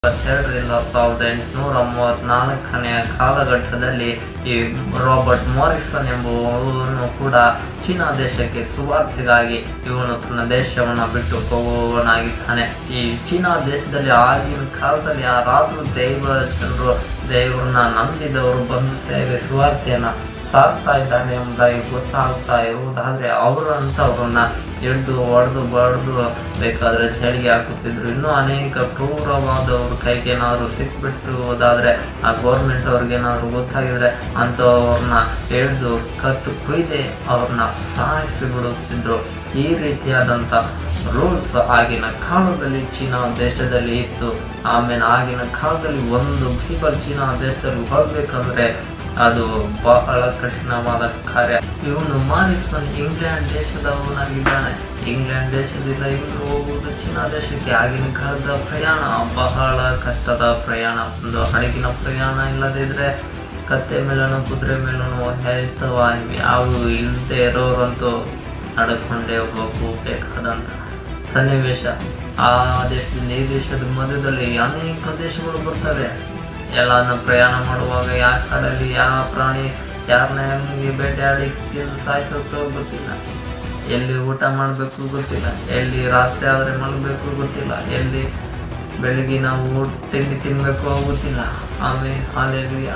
ಇಪ್ಪತ್ತೆರಡರಿಂದ ಸಾವಿರದ ಎಂಟುನೂರ ಮೂವತ್ನಾಲ್ಕನೆಯ ಕಾಲಘಟ್ಟದಲ್ಲಿ ಈ ರಾಬರ್ಟ್ ಮಾರಿಸನ್ ಎಂಬುವವನು ಕೂಡ ಚೀನಾ ದೇಶಕ್ಕೆ ಸುವಾರ್ತೆಗಾಗಿ ಇವನು ತನ್ನ ದೇಶವನ್ನು ಬಿಟ್ಟು ಹೋಗುವವನಾಗಿದ್ದಾನೆ ಈ ಚೀನಾ ದೇಶದಲ್ಲಿ ಆಗಿನ ಕಾಲದಲ್ಲಿ ಯಾರಾದರೂ ದೈವ ಜನರು ದೇವರನ್ನ ನಂಬಿದವರು ಬಂದು ಸೇವೆ ಸುವಾರ್ತೆಯನ್ನ ಸಾಕ್ತಾ ಇದ್ದಾನೆ ಎಂಬುದಾಗಿ ಗೊತ್ತಾಗ್ತಾ ಇರುವುದಾದ್ರೆ ಅವರಂಥವ್ರನ್ನ ಹಿಡಿದು ಹೊಡೆದು ಬಡ್ದು ಬೇಕಾದ್ರೆ ಜೈಲಿಗೆ ಹಾಕುತ್ತಿದ್ರು ಇನ್ನೂ ಅನೇಕ ಕ್ರೂರವಾದವ್ರ ಕೈಗೆ ಏನಾದ್ರು ಸಿಕ್ಬಿಟ್ಟು ಹೋದಾದ್ರೆ ಆ ಗೌರ್ಮೆಂಟ್ ಅವ್ರಿಗೆ ಏನಾದ್ರು ಗೊತ್ತಾಗಿದ್ರೆ ಅಂಥವ್ರನ್ನ ಹಿಡಿದು ಕತ್ತು ಕುಯ್ದೆ ಅವ್ರನ್ನ ಸಾಯಿಸಿ ಬಿಡುತ್ತಿದ್ರು ಈ ರೀತಿಯಾದಂಥ ರೂಲ್ಸ್ ಆಗಿನ ಕಾಲದಲ್ಲಿ ಚೀನಾ ದೇಶದಲ್ಲಿ ಇತ್ತು ಆಮೇಲೆ ಆಗಿನ ಕಾಲದಲ್ಲಿ ಒಂದು ಬೈಬಲ್ ಚೀನಾ ದೇಶದಲ್ಲಿ ಹೋಗ್ಬೇಕಂದ್ರೆ ಅದು ಬಹಳ ಕಠಿಣವಾದ ಕಾರ್ಯ ಇವನು ಮಾರಿಸನ್ ಇಂಗ್ಲೆಂಡ್ ದೇಶದವನಾಗಿದ್ದಾನೆ ಇಂಗ್ಲೆಂಡ್ ದೇಶದಿಂದ ಇವನು ಹೋಗುವುದು ಚೀನಾ ದೇಶಕ್ಕೆ ಆಗಿನ ಕಾಲದ ಪ್ರಯಾಣ ಬಹಳ ಕಷ್ಟದ ಪ್ರಯಾಣ ಒಂದು ಹಡಗಿನ ಪ್ರಯಾಣ ಇಲ್ಲದಿದ್ರೆ ಕತ್ತೆ ಮೇಲೂ ಕುದುರೆ ಮೇಲೂ ಹೇಳ್ತವ ಯಾವ ಇಲ್ಲದೆ ಇರೋರಂತೂ ನಡ್ಕೊಂಡೇ ಹೋಗಬೇಕಾದಂತ ಸನ್ನಿವೇಶ ಆ ದೇಶದಿಂದ ಈ ದೇಶದ ಮಧ್ಯದಲ್ಲಿ ಅನೇಕ ದೇಶಗಳು ಬರ್ತವೆ ಎಲ್ಲಾನ ಪ್ರಯಾಣ ಮಾಡುವಾಗ ಯಾವ ಕಾಡಲ್ಲಿ ಯಾವ ಪ್ರಾಣಿ ಯಾರನ್ನ ಹೆಂಗೆ ಬೇಟೆಯಾಡಿ ತಿಂದು ಸಾಯಿಸುತ್ತೋ ಗೊತ್ತಿಲ್ಲ ಎಲ್ಲಿ ಊಟ ಮಾಡಬೇಕು ಗೊತ್ತಿಲ್ಲ ಎಲ್ಲಿ ರಾತ್ರಿ ಆದರೆ ಮಲಗಬೇಕು ಗೊತ್ತಿಲ್ಲ ಎಲ್ಲಿ ಬೆಳಿಗ್ಗೆ ನಾವು ಊಟ ತಿಂಡಿ ತಿನ್ಬೇಕು ಗೊತ್ತಿಲ್ಲ ಆಮೇಲೆ ಹಾಲೆಲುಯ್ಯ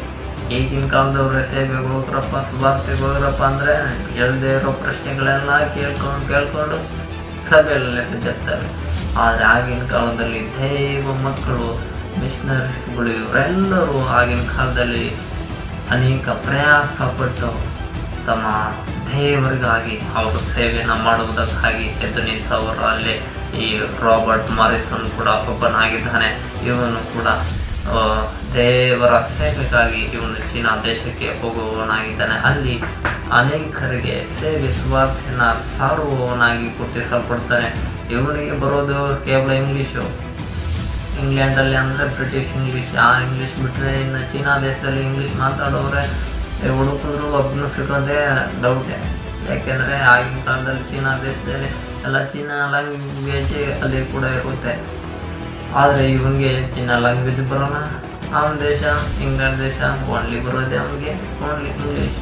ಈಗಿನ ಕಾಲದವ್ರೆ ಸೇವೆಗೆ ಹೋಗ್ರಪ್ಪ ಸುವಾರ್ತೆಗೆ ಹೋಗ್ರಪ್ಪ ಅಂದ್ರೆ ಹೇಳ್ದೇ ಇರೋ ಪ್ರಶ್ನೆಗಳೆಲ್ಲ ಕೇಳ್ಕೊಂಡು ಕೇಳ್ಕೊಂಡು ಸಭೆಯಲ್ಲೇ ಬಿದ್ದಿರ್ತವೆ ಆದ್ರೆ ಆಗಿನ ಕಾಲದಲ್ಲಿ ದೈವ ಮಕ್ಕಳು ಮಿಷನರೀಸ್ಗಳು ಇವರೆಲ್ಲರೂ ಆಗಿನ ಕಾಲದಲ್ಲಿ ಅನೇಕ ಪ್ರಯಾಸ ಪಟ್ಟು ತಮ್ಮ ದೇವರಿಗಾಗಿ ಅವರು ಸೇವೆಯನ್ನು ಮಾಡುವುದಕ್ಕಾಗಿ ಎದ್ದು ನಿಂತವರು ಅಲ್ಲಿ ಈ ರಾಬರ್ಟ್ ಮಾರಿಸನ್ ಕೂಡ ಒಬ್ಬನಾಗಿದ್ದಾನೆ ಇವನು ಕೂಡ ಆ, ದೇವರ ಸೇವೆಗಾಗಿ ಇವನು ಚೀನಾ ದೇಶಕ್ಕೆ ಹೋಗುವವನಾಗಿದ್ದಾನೆ ಅಲ್ಲಿ ಅನೇಕರಿಗೆ ಸೇವೆ ಸುವಾರ್ತೆಯನ್ನು ಸಾರುವವನಾಗಿ ಗುರುತಿಸಲ್ಪಡ್ತಾನೆ ಇವನಿಗೆ ಬರೋದು ಕೇವಲ ಇಂಗ್ಲೀಷು ಇಂಗ್ಲೆಂಡಲ್ಲಿ ಅಂದರೆ ಬ್ರಿಟಿಷ್ ಇಂಗ್ಲೀಷ್ ಆ ಇಂಗ್ಲೀಷ್ ಬಿಟ್ಟರೆ ಇನ್ನು ಚೀನಾ ದೇಶದಲ್ಲಿ ಇಂಗ್ಲೀಷ್ ಮಾತಾಡೋರೆ ಹುಡುಕಿದ್ರು ಒಬ್ಬನು ಸಿಗೋದೇ ಡೌಟೆ ಯಾಕೆಂದರೆ ಆಗಿನ ಕಾಲದಲ್ಲಿ ಚೀನಾ ದೇಶದಲ್ಲಿ ಎಲ್ಲ ಚೀನಾ ಲ್ಯಾಂಗ್ವೇಜ್ ಅಲ್ಲಿ ಕೂಡ ಇರುತ್ತೆ ಆದರೆ ಇವನಿಗೆ ಚೀನಾ ಲ್ಯಾಂಗ್ವೇಜ್ ಬರೋಣ ಅವನ ದೇಶ ಇಂಗ್ಲೆಂಡ್ ದೇಶ ಓನ್ಲಿ ಬರೋದೇ ಅವನಿಗೆ ಓನ್ಲಿ ಇಂಗ್ಲೀಷ್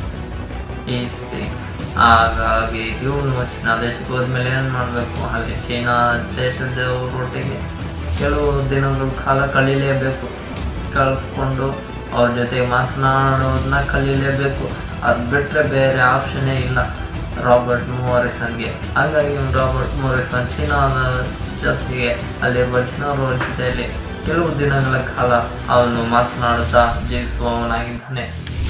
ಈ ಸ್ಪೀಕ್ ಹಾಗಾಗಿ ಇವನು ಚೀನಾ ದೇಶಕ್ಕೆ ಹೋದ್ಮೇಲೆ ಏನು ಮಾಡಬೇಕು ಹಾಗೆ ಚೀನಾ ದೇಶದವರೊಟ್ಟಿಗೆ ಕೆಲವು ದಿನಗಳ ಕಾಲ ಕಳೀಲೇಬೇಕು ಕಳ್ಕೊಂಡು ಅವ್ರ ಜೊತೆ ಮಾತನಾಡೋದನ್ನ ಕಲೀಲೇಬೇಕು ಅದು ಬಿಟ್ಟರೆ ಬೇರೆ ಆಪ್ಷನ್ನೇ ಇಲ್ಲ ರಾಬರ್ಟ್ ಮೋರಿಸನ್ಗೆ ಹಾಗಾಗಿ ಇವ್ನು ರಾಬರ್ಟ್ ಮೋರಿಸನ್ ಚೀನಾದ ಜೊತೆಗೆ ಅಲ್ಲಿರುವ ಜನರ ಜೊತೆಯಲ್ಲಿ ಕೆಲವು ದಿನಗಳ ಕಾಲ ಅವನು ಮಾತನಾಡುತ್ತಾ ಜೀವಿಸುವವನಾಗಿದ್ದಾನೆ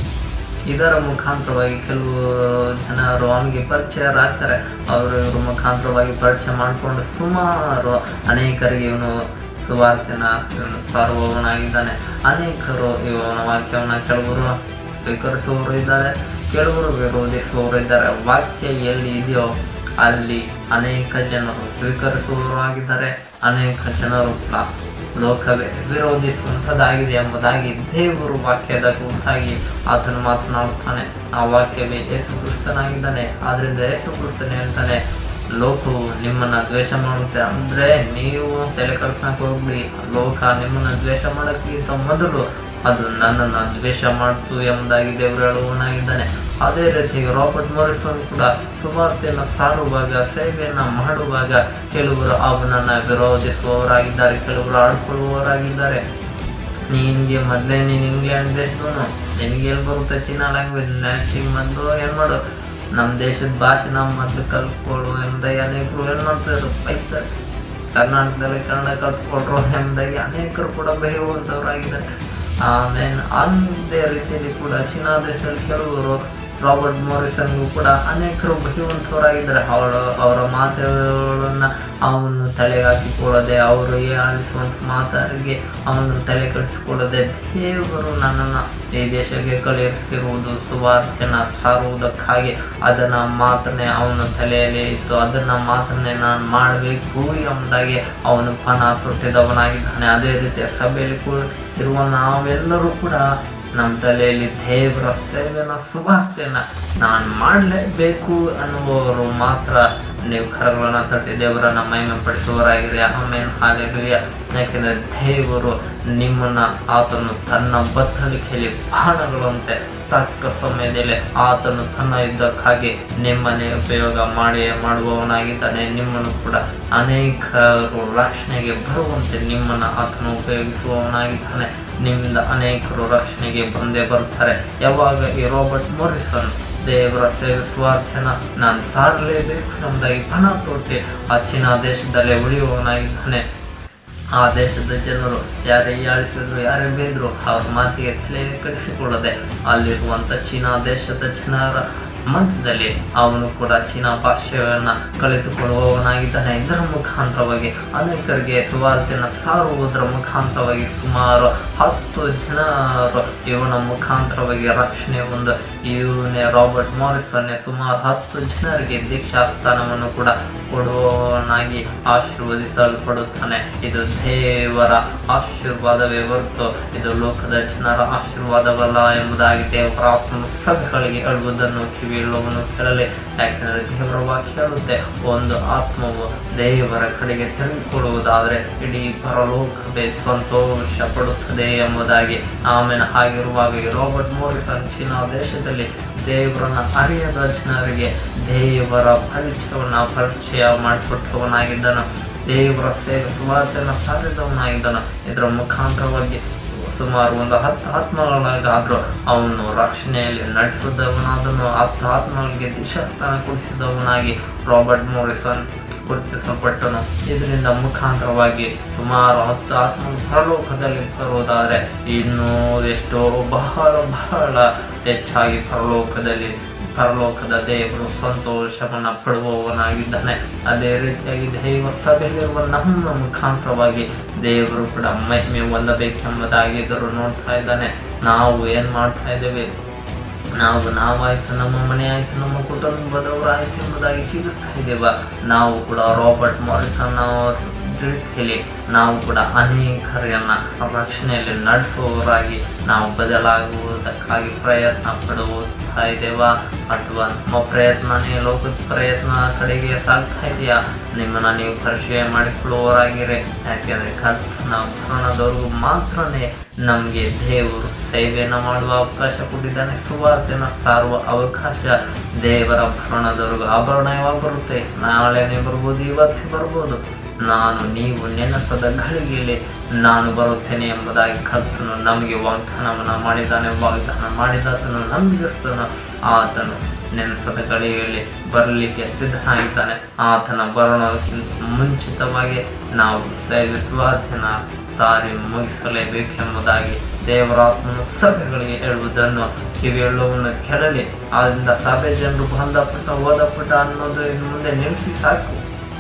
ಇದರ ಮುಖಾಂತರವಾಗಿ ಕೆಲವು ಜನರು ಅವನಿಗೆ ಪರಿಚಯರಾಗ್ತಾರೆ ಅವರು ಇವ್ರ ಮುಖಾಂತರವಾಗಿ ಪರಿಚಯ ಮಾಡಿಕೊಂಡು ಸುಮಾರು ಅನೇಕರಿಗೆ ಇವನು ಸುವಾರ್ತೆನ ಇವನು ಸಾರುವವನಾಗಿದ್ದಾನೆ ಅನೇಕರು ಇವನ ವಾಕ್ಯವನ್ನು ಕೆಲವರು ಸ್ವೀಕರಿಸುವವರು ಇದ್ದಾರೆ ಕೆಲವರು ವಿರೋಧಿಸುವವರು ಇದ್ದಾರೆ ವಾಕ್ಯ ಎಲ್ಲಿ ಇದೆಯೋ ಅಲ್ಲಿ ಅನೇಕ ಜನರು ಸ್ವೀಕರಿಸುವವರು ಆಗಿದ್ದಾರೆ ಅನೇಕ ಜನರು ಕೂಡ ಲೋಕವೇ ವಿರೋಧಿಸುವಂಥದ್ದಾಗಿದೆ ಎಂಬುದಾಗಿ ದೇವರು ವಾಕ್ಯದ ಕುರಿತಾಗಿ ಆತನು ಮಾತನಾಡುತ್ತಾನೆ ಆ ವಾಕ್ಯವೇ ಯೇಸು ಕ್ರಿಸ್ತನಾಗಿದ್ದಾನೆ ಆದ್ರಿಂದ ಯೇಸು ಕ್ರಿಸ್ತನೇ ಹೇಳ್ತಾನೆ ಲೋಕವು ನಿಮ್ಮನ್ನ ದ್ವೇಷ ಮಾಡುತ್ತೆ ಅಂದ್ರೆ ನೀವು ತಲೆ ಕಡ್ಸಕ್ ಹೋಗ್ಬಿಡಿ ಲೋಕ ನಿಮ್ಮನ್ನ ದ್ವೇಷ ಮಾಡೋಕ್ಕಿಂತ ಮೊದಲು ಅದು ನನ್ನನ್ನು ದ್ವೇಷ ಮಾಡ್ತು ಎಂಬುದಾಗಿ ದೇವರು ಹೇಳುವವನಾಗಿದ್ದಾನೆ ಅದೇ ರೀತಿ ರಾಬರ್ಟ್ ಮೋರಿಸನ್ ಕೂಡ ಸುವಾರ್ತೆಯನ್ನು ಸಾರುವಾಗ ಸೇವೆಯನ್ನ ಮಾಡುವಾಗ ಕೆಲವರು ಅವನನ್ನ ವಿರೋಧಿಸುವವರಾಗಿದ್ದಾರೆ ಕೆಲವರು ಆಡ್ಕೊಳ್ಳುವವರಾಗಿದ್ದಾರೆ ನಿನ್ಗೆ ಮೊದಲೇ ನೀನು ಇಂಗ್ಲೆಂಡ್ ದೇಶದವನು ನಿನಗೆ ಎಲ್ಲಿ ಬರುತ್ತೆ ಚೀನಾ ಲ್ಯಾಂಗ್ವೇಜ್ ನೆಕ್ಸ್ಟಿಗೆ ಮೊದಲು ಏನು ಮಾಡು ನಮ್ಮ ದೇಶದ ಭಾಷೆ ನಾವು ಮೊದಲು ಕಲ್ತ್ಕೊಳ್ಳು ಎಂಬುದಾಗಿ ಅನೇಕರು ಏನು ಮಾಡ್ತಾರೆ ಬೈತಾರೆ ಕರ್ನಾಟಕದಲ್ಲಿ ಕನ್ನಡ ಕಲ್ತ್ಕೊಳ್ರು ಎಂಬುದಾಗಿ ಅನೇಕರು ಕೂಡ ಬೈಯುವಂಥವ್ರಾಗಿದ್ದಾರೆ ಆಮೇಲೆ ಅದೇ ರೀತಿಯಲ್ಲಿ ಕೂಡ ಚೀನಾ ದೇಶದಲ್ಲಿ ಕೆಲವರು ರಾಬರ್ಟ್ ಮೋರಿಸನ್ಗೂ ಕೂಡ ಅನೇಕರು ಬೈಯುವಂಥವರಾಗಿದ್ದಾರೆ ಅವರ ಅವರ ಮಾತುಗಳನ್ನ ಅವನು ತಲೆಗೆ ಹಾಕಿಕೊಳ್ಳದೆ ಅವರು ಆಲಿಸುವಂಥ ಮಾತಾರಿಗೆ ಅವನು ತಲೆ ಕಡಿಸಿಕೊಳ್ಳದೆ ದೇವರು ನನ್ನನ್ನು ಈ ದೇಶಕ್ಕೆ ಕಳುಹಿಸಿರುವುದು ಸುವಾರ್ತೆನ ಸಾರುವುದಕ್ಕಾಗಿ ಅದನ್ನ ಮಾತನ್ನೇ ಅವನ ತಲೆಯಲ್ಲಿ ಇತ್ತು ಅದನ್ನ ಮಾತನ್ನೇ ನಾನು ಮಾಡಬೇಕು ಎಂಬುದಾಗಿ ಅವನು ಪಣ ತೊಟ್ಟಿದವನಾಗಿದ್ದಾನೆ ಅದೇ ರೀತಿ ಸಭೆಯಲ್ಲಿ ಕೂಡ ಇರುವ ನಾವೆಲ್ಲರೂ ಕೂಡ ನಮ್ಮ ತಲೆಯಲ್ಲಿ ದೇವರ ಸೇವೆನ ಸುವಾರ್ತೆಯನ್ನ ನಾನು ಮಾಡಲೇಬೇಕು ಅನ್ನುವವರು ಮಾತ್ರ ನೀವು ಕರಗಳನ್ನ ತಟ್ಟಿ ದೇವರನ್ನ ಮಹಿಮೆ ಪಡಿಸುವವರಾಗಿರಿ ಆಮೇನ್ ಹಾಲೆಲುಯ್ಯ ಯಾಕೆಂದ್ರೆ ದೇವರು ನಿಮ್ಮನ್ನ ಆತನು ತನ್ನ ಬತ್ತಳಿಕೆಯಲ್ಲಿ ಬಾಣಗಳಂತೆ ತಕ್ಕ ಸಮಯದಲ್ಲಿ ಆತನು ತನ್ನ ಯುದ್ಧಕ್ಕಾಗಿ ನಿಮ್ಮನ್ನೇ ಉಪಯೋಗ ಮಾಡಿ ಮಾಡುವವನಾಗಿದ್ದಾನೆ ನಿಮ್ಮನ್ನು ಕೂಡ ಅನೇಕರು ರಕ್ಷಣೆಗೆ ಬರುವಂತೆ ನಿಮ್ಮನ್ನು ಆತನು ಉಪಯೋಗಿಸುವವನಾಗಿದ್ದಾನೆ ನಿಮ್ಮಿಂದ ಅನೇಕರು ರಕ್ಷಣೆಗೆ ಬಂದೇ ಬರ್ತಾರೆ ಯಾವಾಗ ಈ ರಾಬರ್ಟ್ ಮೊರಿಸನ್ ದೇವರ ಸೇವೆ ಸ್ವಾರ್ಥನ ನಾನು ಸಾರಲೇಬೇಕು ನಮ್ದಾಗಿ ಪಣ ತೊಟ್ಟಿ ಆ ಚೀನಾ ದೇಶದಲ್ಲೇ ಉಳಿಯುವವನಾಗಿದ್ದಾನೆ ಆ ದೇಶದ ಜನರು ಯಾರೇ ಯಾಳಿಸಿದ್ರು ಯಾರೇ ಬೇದ್ರು ಅವ್ರ ಮಾತಿಗೆ ತಲೆ ಕಡಿಸಿಕೊಳ್ಳದೆ ಅಲ್ಲಿರುವಂತ ಚೀನಾ ದೇಶದ ಜನರ ಮಧ್ಯದಲ್ಲಿ ಅವನು ಕೂಡ ಚೀನಾ ಭಾಷೆಯನ್ನ ಕಲಿತುಕೊಳ್ಳುವವನಾಗಿದ್ದಾನೆ ಇದರ ಮುಖಾಂತರವಾಗಿ ಅನೇಕರಿಗೆ ಸುವಾರ್ತೆಯನ್ನು ಸಾರುವುದರ ಮುಖಾಂತರವಾಗಿ ಸುಮಾರು ಹತ್ತು ಜನರು ಇವನ ಮುಖಾಂತರವಾಗಿ ರಕ್ಷಣೆ ಒಂದು ಇವನೇ ರಾಬರ್ಟ್ ಮಾರಿಸನ್ನೇ ಸುಮಾರು ಹತ್ತು ಜನರಿಗೆ ದೀಕ್ಷಾ ಸ್ಥಾನವನ್ನು ಕೂಡ ಕೊಡುವವನಾಗಿ ಆಶೀರ್ವದಿಸಲ್ಪಡುತ್ತಾನೆ ಇದು ದೇವರ ಆಶೀರ್ವಾದವೇ ಹೊರತು ಇದು ಲೋಕದ ಜನರ ಆಶೀರ್ವಾದವಲ್ಲ ಎಂಬುದಾಗಿ ದೇವರ ಆತ್ಮನು ಸಭೆಗಳಿಗೆ ಹೇಳುವುದನ್ನು ಕಿವಿಯುಳ್ಳವನು ಕೇಳಲಿ ಯಾಕೆಂದರೆ ದೇವರ ವಾಕ್ಯ ಹೇಳುತ್ತೆ ಒಂದು ಆತ್ಮವು ದೇವರ ಕಡೆಗೆ ತಿರುಗಿಕೊಳ್ಳುವುದಾದರೆ ಇಡೀ ಪರಲೋಕವೇ ಸಂತೋಷ ಪಡುತ್ತದೆ ಎಂಬುದಾಗಿ ಆಮೇಲೆ ಆಗಿರುವಾಗ ಈ ರಾಬರ್ಟ್ ಮೋರಿಸನ್ ಚೀನಾ ದೇಶದಲ್ಲಿ ದೇವರನ್ನ ಅರಿಯದ ಜನರಿಗೆ ದೇವರ ಪರಿಚಯವನ್ನ ಪರಿಚಯ ಮಾಡಿಕೊಟ್ಟವನಾಗಿದ್ದನು ದೇವರ ಸೇವೆ ಸುವಾರ್ತೆಯನ್ನು ಸಾರಿದವನಾಗಿದ್ದನು ಇದರ ಮುಖಾಂತರವಾಗಿ ಸುಮಾರು ಒಂದು ಹತ್ತು ಆತ್ಮಗಳಾಗಾದ್ರೂ ಅವನು ರಕ್ಷಣೆಯಲ್ಲಿ ನಡೆಸಿದವನಾದನು ಹತ್ತು ಆತ್ಮಗಳಿಗೆ ದಿಶಾಸ್ಥಾನ ಕೊಡಿಸಿದವನಾಗಿ ರಾಬರ್ಟ್ ಮೋರಿಸನ್ ಗುರುತಿಸಲ್ಪಟ್ಟನು ಇದರಿಂದ ಮುಖಾಂತರವಾಗಿ ಸುಮಾರು ಹತ್ತು ಆತ್ಮ ಪರಲೋಕದಲ್ಲಿ ಬರುವುದಾದರೆ ಇನ್ನೂ ಎಷ್ಟೋ ಬಹಳ ಬಹಳ ಹೆಚ್ಚಾಗಿ ಪರಲೋಕದಲ್ಲಿ ಪರಲೋಕದ ದೇವರು ಸಂತೋಷವನ್ನ ಪಡುವವನಾಗಿದ್ದಾನೆ ಅದೇ ರೀತಿಯಾಗಿ ದೈವ ಸಭೆಯಲ್ಲಿರುವ ನಮ್ಮ ಮುಖಾಂತರವಾಗಿ ದೇವರು ಕೂಡ ಮಹಿಮೆ ಹೊಂದಬೇಕೆಂಬುದಾಗಿ ಇದರು ನೋಡ್ತಾ ಇದ್ದಾನೆ ನಾವು ಏನ್ ಮಾಡ್ತಾ ಇದ್ದೇವೆ ನಾವು ನಾವಾಯ್ತು ನಮ್ಮ ಮನೆ ಆಯ್ತು ನಮ್ಮ ಕುಟುಂಬದವರಾಯ್ತು ಎಂಬುದಾಗಿ ಚಿಂತಿಸ್ತಾ ಇದ್ದೇವ ನಾವು ಕೂಡ ರಾಬರ್ಟ್ ಮಾರಿಸನ್ ರೀತಿಯಲ್ಲಿ ನಾವು ಕೂಡ ಅನೇಕರನ್ನ ರಕ್ಷಣೆಯಲ್ಲಿ ನಡೆಸುವವರಾಗಿ ನಾವು ಬದಲಾಗುವುದಕ್ಕಾಗಿ ಪ್ರಯತ್ನ ಪಡುತ್ತಾ ಇದ್ದೇವಾ ಅಥವಾ ನಮ್ಮ ಪ್ರಯತ್ನನೇ ಲೋಕದ ಪ್ರಯತ್ನ ಕಡೆಗೆ ಸಾಗ್ತಾ ಇದೆಯಾ ನಿಮ್ಮನ್ನ ನೀವು ಪರಿಚಯ ಮಾಡಿಕೊಳ್ಳುವವರಾಗಿರಿ ಯಾಕೆಂದ್ರೆ ಕರ್ತನ ಭರಣದವರೆಗೂ ಮಾತ್ರನೇ ನಮಗೆ ದೇವರು ಸೇವೆಯನ್ನು ಮಾಡುವ ಅವಕಾಶ ಕೊಟ್ಟಿದ್ದಾನೆ ಸುವಾರ್ತೆನ ಸಾರುವ ಅವಕಾಶ ದೇವರ ಭರಣದವರೆಗೂ ಆಭರಣ ಯಾವಾಗ ಬರುತ್ತೆ ನಾಳೆನೇ ಬರ್ಬೋದು ಇವತ್ತೇ ಬರ್ಬೋದು ನಾನು ನೀವು ನೆನಸದ ಘಳಿಗೆಯಲ್ಲಿ ನಾನು ಬರುತ್ತೇನೆ ಎಂಬುದಾಗಿ ಕರ್ತನು ನಮಗೆ ವಾಗ್ದಾನವನ್ನು ಮಾಡಿದ್ದಾನೆ ವಾಗ್ದಾನ ಮಾಡಿದಾತನು ನಂಬಿಗಸ್ತನು ಆತನು ನೆನಸದ ಗಳಿಗೆಯಲ್ಲಿ ಬರಲಿಕ್ಕೆ ಸಿದ್ಧನಾಗಿದ್ದಾನೆ ಆತನ ಬರೋಣಕ್ಕಿಂತ ಮುಂಚಿತವಾಗಿ ನಾವು ಸೇವಿಸುವಾತನ ಸಾರಿ ಮುಗಿಸಲೇಬೇಕೆಂಬುದಾಗಿ ದೇವರಾತ್ಮನು ಸಭೆಗಳಿಗೆ ಹೇಳುವುದನ್ನು ಕಿವಿಯುಳ್ಳವನ್ನು ಕೆಡಲಿ ಆದ್ದರಿಂದ ಸಭೆ ಜನರು ಬಂದಪುಟ ಓದಪುಟ ಅನ್ನೋದು ಇನ್ನು ಮುಂದೆ ನಿಲ್ಲಿಸಿ ಸಾಕು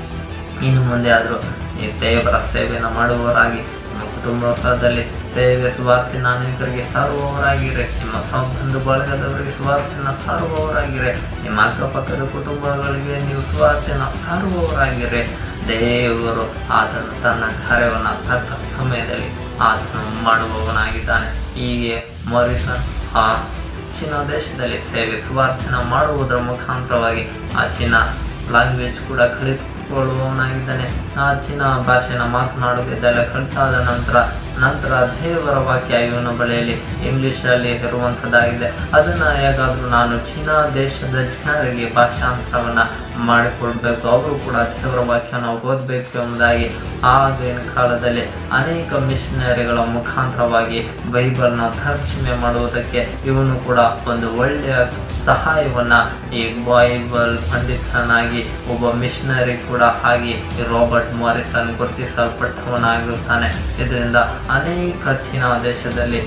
ಇನ್ನು ಮುಂದೆ ಆದರೂ ಈ ದೇವರ ಸೇವೆಯನ್ನು ಮಾಡುವವರಾಗಿ ನಿಮ್ಮ ಕುಟುಂಬದಲ್ಲಿ ಸೇವೆ ಸುವಾರ್ತಿನ ಅನೇಕರಿಗೆ ಸಾರುವವರಾಗಿರೆ ನಿಮ್ಮ ಸಂಬಂಧ ಬಳಗದವರಿಗೆ ಸುವಾರ್ತೆನ ಸಾರುವವರಾಗಿರೆ ನಿಮ್ಮ ಅಕ್ಕಪಕ್ಕದ ಕುಟುಂಬಗಳಿಗೆ ನೀವು ಸುವಾರ್ತೆನ ಸಾರುವವರಾಗಿರೆ ದೇವರು ಆತನು ತನ್ನ ಕಾರ್ಯವನ್ನು ತಕ್ಕ ಸಮಯದಲ್ಲಿ ಆತನು ಮಾಡುವವನಾಗಿದ್ದಾನೆ ಹೀಗೆ ಮೊರಿಸನ್ ಆ ಚೀನಾ ದೇಶದಲ್ಲಿ ಸೇವೆ ಸುವಾರ್ತೆನ ಮಾಡುವುದರ ಮುಖಾಂತರವಾಗಿ ಆ ಚೀನಾ ಲ್ಯಾಂಗ್ವೇಜ್ ಕೂಡ ಕಲಿತುಕೊಳ್ಳುವವನಾಗಿದ್ದಾನೆ ಆ ಚೀನಾ ಭಾಷೆನ ಮಾತನಾಡುವುದೆಲ್ಲ ಕಲಿತಾದ ನಂತರ ನಂತರ ದೇವರ ವಾಕ್ಯ ಇವನ ಬಳಿಯಲ್ಲಿ ಇಂಗ್ಲಿಷಲ್ಲಿ ಇರುವಂಥದ್ದಾಗಿದೆ ಅದನ್ನ ಹೇಗಾದ್ರೂ ನಾನು ಚೀನಾ ದೇಶದ ಜನರಿಗೆ ಭಾಷಾಂತರವನ್ನ ಮಾಡಿಕೊಡ್ಬೇಕು ಅವರು ಕೂಡ ದೇವರ ವಾಕ್ಯನ ಓದಬೇಕು ಎಂಬುದಾಗಿ ಆಗಿನ ಕಾಲದಲ್ಲಿ ಅನೇಕ ಮಿಷನರಿಗಳ ಮುಖಾಂತರವಾಗಿ ಬೈಬಲ್ನ ತರ್ಜಮೆ ಮಾಡುವುದಕ್ಕೆ ಇವನು ಕೂಡ ಒಂದು ಒಳ್ಳೆಯ ಸಹಾಯವನ್ನ ಈ ಬೈಬಲ್ ಪಂಡಿತನಾಗಿ ಒಬ್ಬ ಮಿಷನರಿ ಕೂಡ ಆಗಿ ಈ ರಾಬರ್ಟ್ ಮಾರಿಸನ್ ಗುರುತಿಸಲ್ಪಟ್ಟವನಾಗಿರುತ್ತಾನೆ ಇದರಿಂದ ಅನೇಕ ಚೀನಾ ದೇಶದಲ್ಲಿ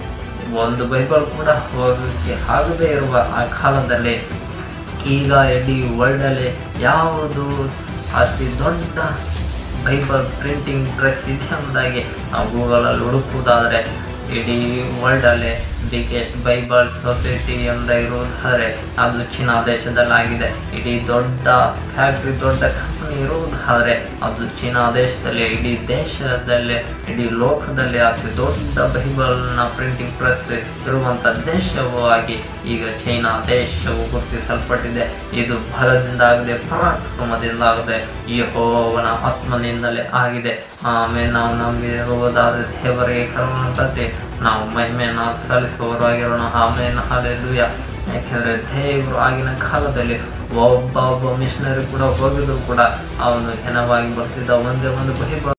ಒಂದು ಬೈಬಲ್ ಕೂಡ ಹೋಗಲಿಕ್ಕೆ ಆಗದೇ ಇರುವ ಆ ಕಾಲದಲ್ಲಿ ಈಗ ಇಡೀ ವರ್ಲ್ಡಲ್ಲಿ ಯಾವುದು ಅತಿ ದೊಡ್ಡ ಬೈಬಲ್ ಪ್ರಿಂಟಿಂಗ್ ಪ್ರೆಸ್ ಇದೆ ಎಂಬುದಾಗಿ ನಾವು ಗೂಗಲಲ್ಲಿ ಹುಡುಕುವುದಾದರೆ ಇಡೀ ವರ್ಲ್ಡಲ್ಲಿ ಬಿಗ್ಗೆಸ್ಟ್ ಬೈಬಲ್ ಸೊಸೈಟಿ ಅಂತ ಇರುವುದಾದರೆ ಅದು ಚೀನಾ ದೇಶದಲ್ಲಾಗಿದೆ ಇಡೀ ದೊಡ್ಡ ಫ್ಯಾಕ್ಟ್ರಿ ದೊಡ್ಡ ಕಂಪನಿ ಇರುವುದಾದರೆ ಅದು ಚೀನಾ ದೇಶದಲ್ಲಿ ಇಡೀ ದೇಶದಲ್ಲೇ ಇಡೀ ಲೋಕದಲ್ಲಿ ಅತಿ ದೊಡ್ಡ ಬೈಬಲ್ನ ಪ್ರಿಂಟಿಂಗ್ ಪ್ರೆಸ್ ಇರುವಂತ ದೇಶವೂ ಆಗಿ ಈಗ ಚೈನಾ ದೇಶವು ಗುರುತಿಸಲ್ಪಟ್ಟಿದೆ ಇದು ಬಲದಿಂದ ಆಗದೆ ಪರಾಕ್ರಮದಿಂದ ಆಗದೆ ಯೆಹೋವನ ಆತ್ಮನಿಂದಲೇ ಆಗಿದೆ ಆಮೇಲೆ ನಾವು ನಂಬಿರುವುದಾದ್ರೆ ದೇವರಿಗೆ ಕರುಣತೆ ನಾವು ಮಹಿಮೆಯನ್ನು ಸಲ್ಲಿಸುವವರಾಗಿರೋಣ ಆಮೇಲೆ ಹಾಲೆಲೂಯ ಯಾಕೆಂದ್ರೆ ದೇವರು ಆಗಿನ ಕಾಲದಲ್ಲಿ ಒಬ್ಬ ಒಬ್ಬ ಮಿಷನರಿ ಕೂಡ ಹೋಗಿದ್ರು ಕೂಡ ಅವನು ಹೆಣವಾಗಿ ಬರ್ತಿದ್ದ ಒಂದೇ ಒಂದು ಬೈಬಲ್